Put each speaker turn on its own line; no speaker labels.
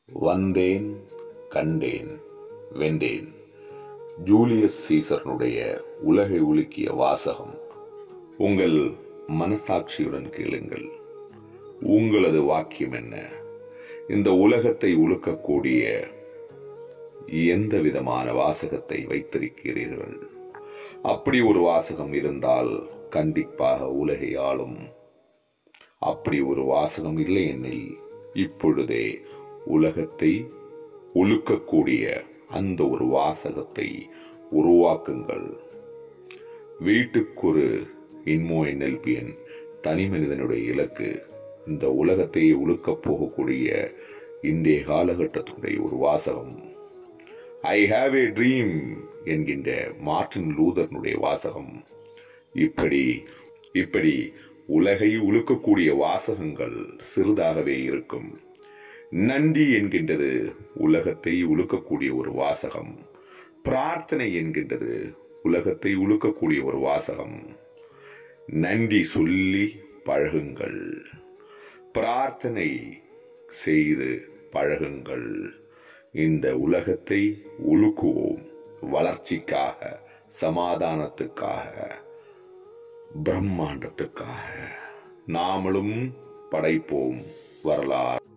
வந்தேன் கண்டேன் வென்றேன் ஜூலியஸ் சீசரனுடைய உலகை உலுக்கிய வாசகம் உங்கள் மனசாட்சியுடன் கேளுங்கள் உங்களது வாக்கியம் என்ன இந்த உலகத்தை உலுக்கக்கூடிய எந்த விதமான வாசகத்தை வைத்திருக்கிறீர்கள் அப்படி ஒரு வாசகம் இருந்தால் கண்டிப்பாக உலகை ஆளும் அப்படி ஒரு வாசகம் இல்லை எனில் இப்பொழுதே உலகத்தை உலுக்கக்கூடிய அந்த ஒரு வாசகத்தை உருவாக்குங்கள் வீட்டுக்கொரு இன்மோ என்எல்பிஎன் தனி மனிதனுடைய இலக்கு இந்த உலகத்தை உழுக்கப் போகக்கூடிய இன்றைய காலகட்டத்தினுடைய ஒரு வாசகம் ஐ ஹாவ் ஏ ட்ரீம் என்கின்ற மார்ட்டின் லூதர்னுடைய வாசகம் இப்படி இப்படி உலகை உழுக்கக்கூடிய வாசகங்கள் சிறிதாகவே இருக்கும் நன்றி என்கின்றது உலகத்தை உழுக்கக்கூடிய ஒரு வாசகம் பிரார்த்தனை என்கின்றது உலகத்தை உழுக்கக்கூடிய ஒரு வாசகம் நன்றி சொல்லி பழகுங்கள் பிரார்த்தனை செய்து பழகுங்கள் இந்த உலகத்தை உழுக்குவோம் வளர்ச்சிக்காக சமாதானத்துக்காக பிரம்மாண்டத்துக்காக நாமளும் படைப்போம் வரலாறு